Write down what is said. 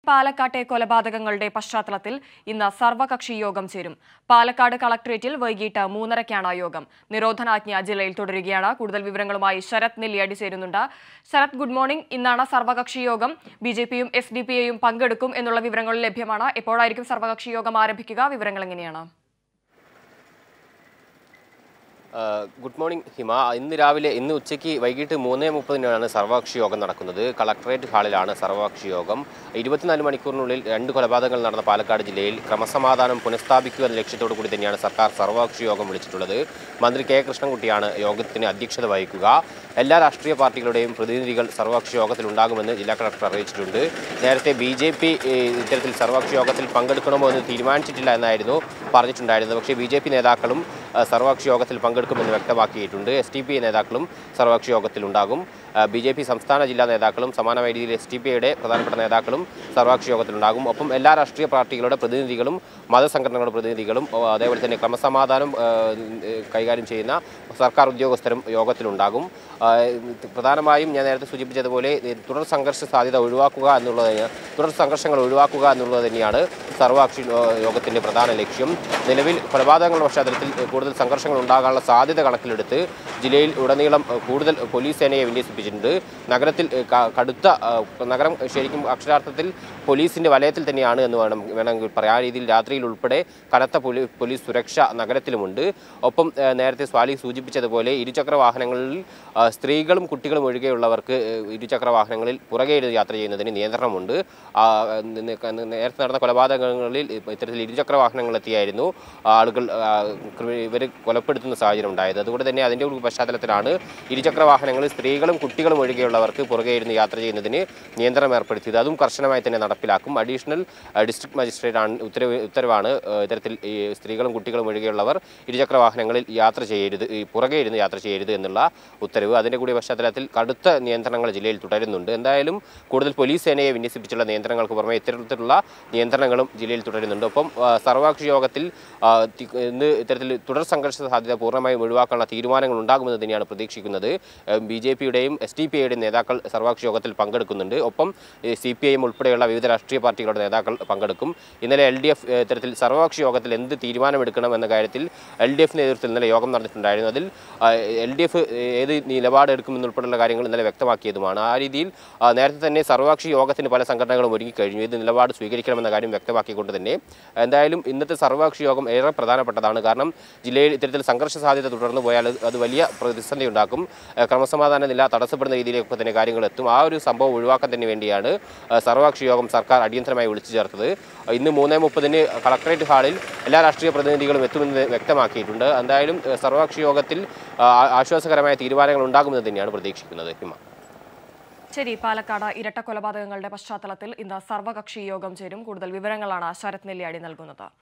പാലക്കാട്ടെ കൊലപാതകങ്ങളുടെ പശ്ചാത്തലത്തിൽ ഇന്ന് സർവകക്ഷി യോഗം ചേരും പാലക്കാട് കളക്ടറേറ്റിൽ വൈകിട്ട് മൂന്നരയ്ക്കാണ് യോഗം നിരോധനാജ്ഞ ജില്ലയിൽ തുടരുകയാണ് കൂടുതൽ വിവരങ്ങളുമായി ശരത് നെല്ലിയാടി ചേരുന്നുണ്ട് ശരത് ഗുഡ് മോർണിംഗ് ഇന്നാണ് സർവകക്ഷി യോഗം ബി ജെ പിയും എസ് ഡി പി ഐയും പങ്കെടുക്കും എന്നുള്ള വിവരങ്ങൾ ലഭ്യമാണ് എപ്പോഴായിരിക്കും സർവകക്ഷി യോഗം ആരംഭിക്കുക വിവരങ്ങൾ എങ്ങനെയാണ് ആ, ഗുഡ് മോർണിംഗ് ഹിമ ഇന്ന് രാവിലെ ഇന്ന് ഉച്ചയ്ക്ക് വൈകിട്ട് മൂന്ന് മുപ്പതിനാണ് സർവകക്ഷി യോഗം നടക്കുന്നത് കളക്ടറേറ്റ് ഹാളിലാണ് സർവകക്ഷി യോഗം ഇരുപത്തിനാല് മണിക്കൂറിനുള്ളിൽ രണ്ട് കൊലപാതകങ്ങൾ നടന്ന പാലക്കാട് ജില്ലയിൽ ക്രമസമാധാനം പുനഃസ്ഥാപിക്കുക എന്ന ലക്ഷ്യത്തോടു കൂടി തന്നെയാണ് സർക്കാർ സർവകക്ഷി യോഗം വിളിച്ചിട്ടുള്ളത് മന്ത്രി കെ കൃഷ്ണൻകുട്ടിയാണ് യോഗത്തിന് അധ്യക്ഷത വഹിക്കുക എല്ലാ രാഷ്ട്രീയ പാർട്ടികളുടെയും പ്രതിനിധികൾ സർവകക്ഷി യോഗത്തിൽ ഉണ്ടാകുമെന്ന് ജില്ലാ കളക്ടർ അറിയിച്ചിട്ടുണ്ട് നേരത്തെ ബി ജെ പി ഇത്തരത്തിൽ സർവകക്ഷി യോഗത്തിൽ പങ്കെടുക്കണമോ എന്ന് തീരുമാനിച്ചിട്ടില്ല എന്നായിരുന്നു പറഞ്ഞിട്ടുണ്ടായിരുന്നത് പക്ഷേ ബി ജെ പി നേതാക്കളും ആ, സർവകക്ഷി യോഗത്തിൽ പങ്കെടുക്കുമെന്ന് വ്യക്തമാക്കിയിട്ടുണ്ട് എസ് ടി പി നേതാക്കളും സർവകക്ഷി യോഗത്തിൽ ഉണ്ടാകും ബി ജെ പി സംസ്ഥാന ജില്ലാ നേതാക്കളും സമാനമായ രീതിയിൽ എസ് ടി പി ഐയുടെ പ്രധാനപ്പെട്ട നേതാക്കളും സർവകക്ഷി യോഗത്തിലുണ്ടാകും ഒപ്പം എല്ലാ രാഷ്ട്രീയ പാർട്ടികളുടെ പ്രതിനിധികളും മതസംഘടനകളുടെ പ്രതിനിധികളും ഓ, അതേപോലെ തന്നെ ക്രമസമാധാനം ആ, കൈകാര്യം ചെയ്യുന്ന സർക്കാർ ഉദ്യോഗസ്ഥരും യോഗത്തിലുണ്ടാകും ആ, പ്രധാനമായും ഞാൻ നേരത്തെ സൂചിപ്പിച്ചതുപോലെ ഈ തുടർ സംഘർഷ സാധ്യത ഒഴിവാക്കുക എന്നുള്ളത് തന്നെയാണ് തുടർ സംഘർഷങ്ങൾ ഒഴിവാക്കുക എന്നുള്ളത് തന്നെയാണ് സർവകക്ഷി ആ, യോഗത്തിൻ്റെ പ്രധാന ലക്ഷ്യം നിലവിൽ കൊലപാതകങ്ങളുടെ പശ്ചാത്തലത്തിൽ കൂടുതൽ സംഘർഷങ്ങൾ ഉണ്ടാകാനുള്ള സാധ്യത കണക്കിലെടുത്ത് ജില്ലയിൽ ഉടനീളം ആ, കൂടുതൽ പോലീസ് സേനയെ വിന്യസിപ്പിച്ചിട്ടുണ്ട് നഗരത്തിൽ ആ, ക- കടുത്ത ആ, നഗരം ശരിക്കും അക്ഷരാർത്ഥത്തിൽ പോലീസിൻ്റെ വലയത്തിൽ തന്നെയാണ് എന്ന് വേണം വേണമെങ്കിൽ പറയാം ആ രീതിയിൽ രാത്രിയിൽ ഉൾപ്പെടെ കനത്ത പോലീ പോലീസ് സുരക്ഷ നഗരത്തിലുമുണ്ട് ഒപ്പം ആ, നേരത്തെ സ്വാലി സൂചിപ്പിച്ചതുപോലെ ഇരുചക്ര വാഹനങ്ങളിൽ ആ, സ്ത്രീകളും കുട്ടികളും ഒഴികെയുള്ളവർക്ക് ആ, ഇരുചക്ര വാഹനങ്ങളിൽ പുറകെ ഇരുന്ന് യാത്ര ചെയ്യുന്നതിന് നിയന്ത്രണമുണ്ട് ആ, ന- ന- നേരത്തെ നടന്ന കൊലപാതകങ്ങളിൽ ഇത്തരത്തിൽ ഇരുചക്ര വാഹനങ്ങളെത്തിയായിരുന്നു ആളുകൾ ഇവർ കൊലപ്പെടുത്തുന്ന സാഹചര്യം ഉണ്ടായത് അതുകൊണ്ട് തന്നെ അതിൻ്റെ ഒരു പശ്ചാത്തലത്തിലാണ് ഇരുചക്ര വാഹനങ്ങളിൽ സ്ത്രീകളും കുട്ടികളും ഒഴികെയുള്ളവർക്ക് പുറകെ ഇരുന്ന് യാത്ര ചെയ്യുന്നതിന് നിയന്ത്രണം ഏർപ്പെടുത്തിയത് അതും കർശനമായി തന്നെ നടപ്പിലാക്കും അഡീഷണൽ ഡിസ്ട്രിക്ട് മജിസ്ട്രേറ്റ് ആണ് ഉത്തരവ് ഉത്തരവാണ് ആ, ഇത്തരത്തിൽ ഈ സ്ത്രീകളും കുട്ടികളും ഒഴികെയുള്ളവർ ഇരുചക്ര വാഹനങ്ങളിൽ യാത്ര ചെയ്യരുത് ഈ പുറകെ ഇരുന്ന് യാത്ര ചെയ്യരുത് എന്നുള്ള ഉത്തരവ് അതിൻ്റെ കൂടി പശ്ചാത്തലത്തിൽ കടുത്ത നിയന്ത്രണങ്ങൾ ജില്ലയിൽ തുടരുന്നുണ്ട് എന്തായാലും കൂടുതൽ പോലീസ് സേനയെ വിന്യസിപ്പിച്ചുള്ള നിയന്ത്രണങ്ങൾക്ക് പുറമെ ഇത്തരത്തിലുള്ള നിയന്ത്രണങ്ങളും ജില്ലയിൽ തുടരുന്നുണ്ട് ഒപ്പം ആ, സർവകക്ഷി യോഗത്തിൽ ആ, തി- ഇന്ന് ഇത്തരത്തിൽ തുടർ സംഘർഷ സാധ്യത പൂർണ്ണമായും ഒഴിവാക്കാനുള്ള തീരുമാനങ്ങൾ ഉണ്ടാകുമെന്ന് തന്നെയാണ് പ്രതീക്ഷിക്കുന്നത് ബി ജെ പിയുടെയും എസ് ഡി പി ഐയുടെയും നേതാക്കൾ സർവകക്ഷി യോഗത്തിൽ പങ്കെടുക്കുന്നുണ്ട് ഒപ്പം സി പി ഐ എം ഉൾപ്പെടെയുള്ള വിവിധ രാഷ്ട്രീയ പാർട്ടികളുടെ നേതാക്കൾ പങ്കെടുക്കും ഇന്നലെ എൽ ഡി എഫ് ഇത്തരത്തിൽ സർവകക്ഷി യോഗത്തിൽ എന്ത് തീരുമാനമെടുക്കണം എന്ന കാര്യത്തിൽ എൽ ഡി എഫ് നേതൃത്വത്തിൽ ഇന്നലെ യോഗം നടന്നിട്ടുണ്ടായിരുന്നു അതിൽ എൽ ഡി എഫ് ഏത് നിലപാടെടുക്കുമെന്നുൾപ്പെടെയുള്ള കാര്യങ്ങൾ ഇന്നലെ വ്യക്തമാക്കിയതുമാണ് ആ രീതിയിൽ ആ, നേരത്തെ തന്നെ സർവകക്ഷി യോഗത്തിന് പല സംഘടനകളും ഒരുങ്ങിക്കഴിഞ്ഞു ഇത് നിലപാട് സ്വീകരിക്കണമെന്ന കാര്യം വ്യക്തമാക്കിക്കൊണ്ട് തന്നെ എന്തായാലും ഇന്നത്തെ സർവകക്ഷി യോഗം ഏറെ പ്രധാനപ്പെട്ടതാണ് കാരണം ജില്ലയിൽ ഇത്തരത്തിൽ സംഘർഷ സാധ്യത തുടർന്നു പോയാൽ അത് അത് വലിയ പ്രതിസന്ധി ഉണ്ടാക്കും ആ, ക്രമസമാധാന നില തടസ്സപ്പെടുന്ന രീതിയിലേക്ക് തന്നെ കാര്യങ്ങൾ എത്തും ആ ഒരു സംഭവം ഒഴിവാക്കാൻ തന്നെ വേണ്ടിയാണ് ആ, സർവകക്ഷി യോഗം സർക്കാർ അടിയന്തരമായി വിളിച്ചു ചേർത്തത് ഇന്ന് മൂന്ന് മുപ്പതിന് കളക്ടറേറ്റ് ഹാളിൽ എല്ലാ രാഷ്ട്രീയ പ്രതിനിധികളും എത്തുമെന്ന് വ്യക്തമാക്കിയിട്ടുണ്ട് എന്തായാലും ആ, സർവകക്ഷി യോഗത്തിൽ ആ, ആശ്വാസകരമായ തീരുമാനങ്ങൾ ഉണ്ടാകുമെന്ന് തന്നെയാണ് പ്രതീക്ഷിക്കുന്നത് ഹിമ ശരി പാലക്കാട് ഇരട്ട കൊലപാതകങ്ങളുടെ പശ്ചാത്തലത്തിൽ ഇന്ന് സർവകക്ഷി യോഗം ചേരും കൂടുതൽ വിവരങ്ങളാണ് ശരത് നെല്ലിയാടി നൽകുന്നത്